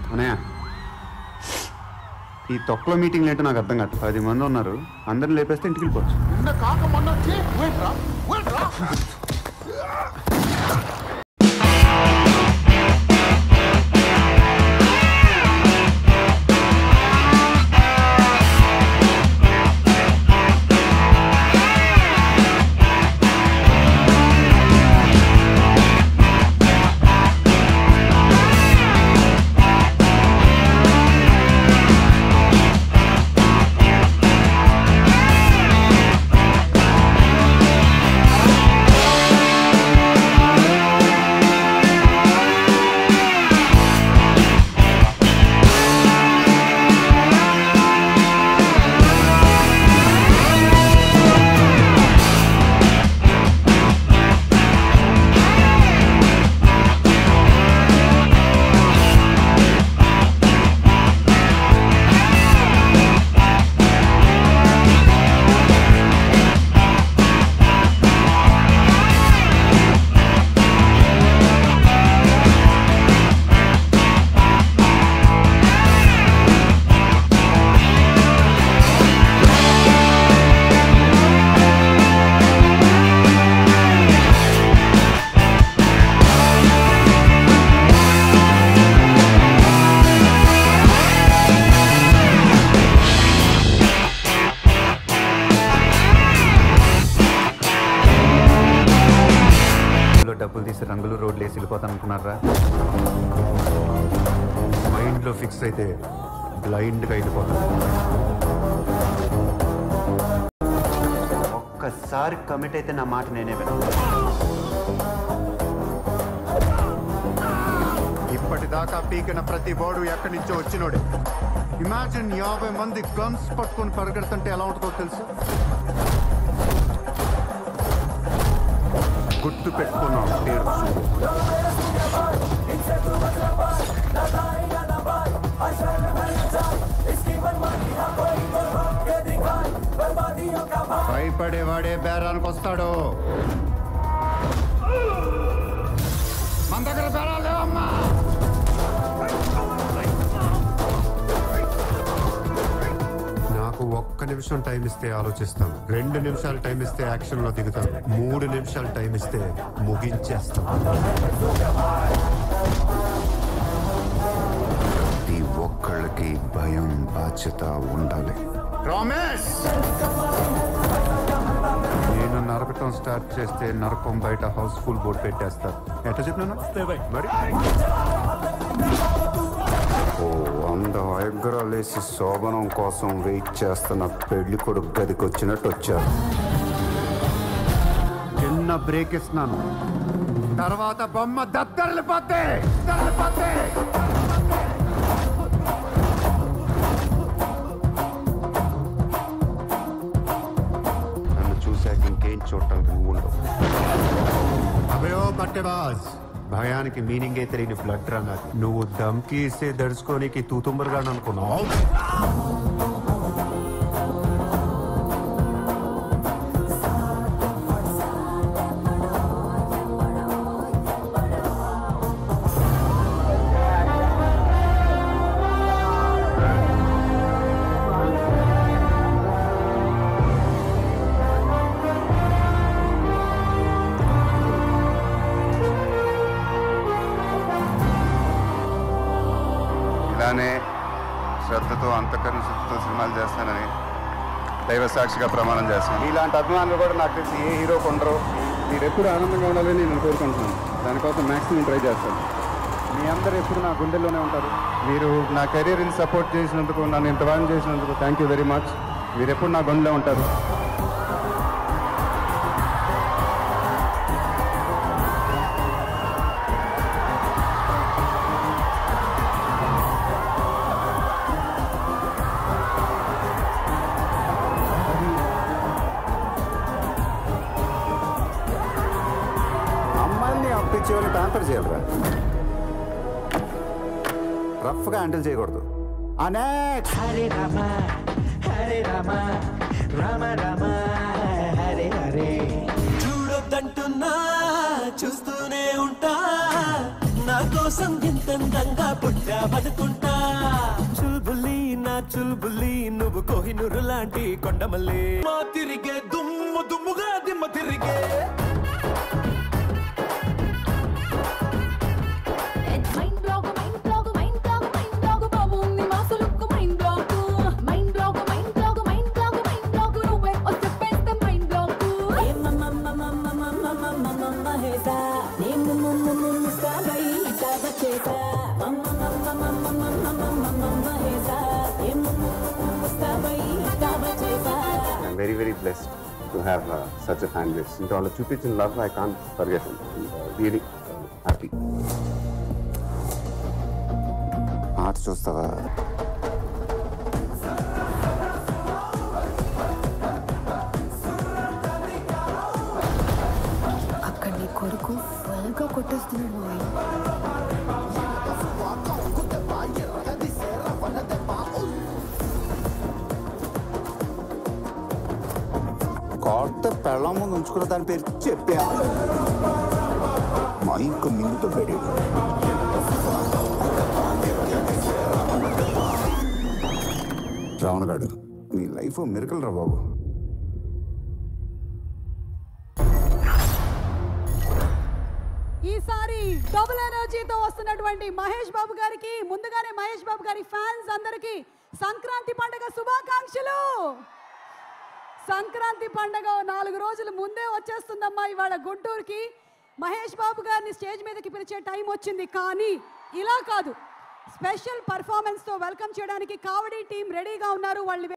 అనయ్య ఈ తొక్కలో మీటింగ్లు ఏంటో నాకు అర్థం కాదు పది మంది ఉన్నారు అందరిని లేపేస్తే ఇంటికి వెళ్ళిపోవచ్చు నిన్న కాక మొన్న వచ్చి వెయిట్రా వెయిట్రా లో డబ్బులు తీసి రంగులు రోడ్లు వేసి వెళ్ళిపోతాను అనుకున్నారా మైండ్లో ఫిక్స్ అయితే బ్లైండ్గా వెళ్ళిపోతాను ఒక్కసారి కమిట్ అయితే నా మాట నేనే విన్నాను ఇప్పటిదాకా పీకిన ప్రతి బోర్డు ఎక్కడి నుంచో వచ్చినోడే ఇమాజిన్ యాభై మంది గన్స్ పట్టుకొని పరిగెడుతుంటే ఎలా ఉంటుందో తెలుసు గుర్తు పెట్టుకున్నాం పేరు చూడు. భయపడేవాడే బేరానికి వస్తాడు మన దగ్గర బేరాలు లేవమ్మా నాకు ఒక్క నిమిషం టైం ఇస్తే ఆలోచిస్తాను రెండు నిమిషాలు టైం ఇస్తే యాక్షన్ లో దిగుతాను మూడు నిమిషాలు టైం ఇస్తే ముగించేస్తాను ప్రతి ఒక్కళ్ళకి భయం బాధ్యత ఉండాలి ప్రామిస్ నేను నరకటం స్టార్ట్ చేస్తే నరకం బయట హౌస్ఫుల్ బోర్డు పెట్టేస్తారు ఎట్లా చెప్పినా మరి ఓ వంద ఎగ్గరాలేసి శోభనం కోసం వెయిట్ చేస్తున్న పెళ్లి కొడుకు గదికి వచ్చినట్టు వచ్చారు చిన్న బ్రేక్ ఇస్తున్నాను తర్వాత బొమ్మ దద్దరిల్లిపోతే దద్దరిల్లిపోతే నన్ను చూశాక ఇంకేం చూడటానికి నువ్వు ఉండవు అభయో పట్టెబాజ్ భయానికి మీనింగే తెలియని బ్లడ్ రంగాది నువ్వు దమ్కి ఇస్తే దడుచుకోనికి తూతుంబరుగా అనుకున్నావు ఇలానే శ్రద్ధతో అంతకరణ శుద్ధితో సినిమాలు చేస్తానని దైవ సాక్షిగా ప్రమాణం చేస్తాను ఇలాంటి అభిమానులు కూడా నాకు తెలిసి ఏ హీరో కొండరు మీరు ఎప్పుడు ఆనందంగా ఉండాలని నేను కోరుకుంటున్నాను దానికోసం మ్యాక్సిమం ట్రై చేస్తాను మీ అందరు ఎప్పుడు నా గుండెల్లోనే ఉంటారు మీరు నా కెరీర్ని సపోర్ట్ చేసినందుకు నన్ను ఇంత బాగా చేసినందుకు థ్యాంక్ యూ వెరీ మచ్ మీరు ఎప్పుడు నా గుండెలో ఉంటారు అమ్మాయిల్ని అప్పించే వాళ్ళు ట్రాన్స్ఫర్ చేయాలిరా రఫ్గా హ్యాండిల్ చేయకూడదు అనేక్స్ హరే రామ హరే రామ రామ రామ హరే హరే చూడొద్దంటున్నా చూస్తూనే ఉంటా నా కోసం ఎంతందంగా పుట్టావనుకుంటా చుల్బుల్లి నా చుల్బుల్లి నువ్వు కోహినూరు లాంటి కొండమల్లి మా తిరిగే దుమ్ము దుమ్ముగా దిమ్మ తిరిగే mind block mind block mind block mind block బాబు నీ మాసులుక్కు mind block mind block mind block mind block mind block నువ్వే వస్తే పెద్ద మైండ్ బ్లాక్ ఏ మమ్మ మమ్మ మమ్మ మమ్మ మమ్మ మమ్మ హేసా నీ ముమ్ము ముమ్ము ముస్తాబై ఇటాబ చేసా మమ్మ మమ్మ మమ్మ మమ్మ మమ్మ మమ్మ హేసా ఏ ముమ్ము ముమ్ము ముస్తాబై ఇటాబ చేసా I'm very, very blessed to have uh, such a fan base. into all చూపించిన love, I can't forget it. And, uh, really uh, happy. ఆట చూస్తావా అక్కడ నీ కొడుకు ఫుల్గా కొట్టేస్తున్నాడు మావయ్య కొత్త పెళ్ళం ముందు ఉంచుకున్న దాని పేరు చెప్పా మైక్ మింగుతో పెరిగి రావణ గాడు నీ లైఫ్ మిరకల్ రా బాబు ఈసారి డబుల్ ఎనర్జీతో వస్తున్నటువంటి మహేష్ బాబు గారికి ముందుగానే మహేష్ బాబు గారి ఫ్యాన్స్ అందరికీ సంక్రాంతి పండుగ శుభాకాంక్షలు సంక్రాంతి పండుగ నాలుగు రోజుల ముందే వచ్చేస్తుందమ్మా ఇవాళ గుంటూరుకి మహేష్ బాబు గారిని స్టేజ్ మీదకి పిలిచే టైం వచ్చింది కానీ ఇలా కాదు స్పెషల్ పర్ఫార్మెన్స్తో వెల్కమ్ చేయడానికి కావడి టీం రెడీగా ఉన్నారు వాళ్ళు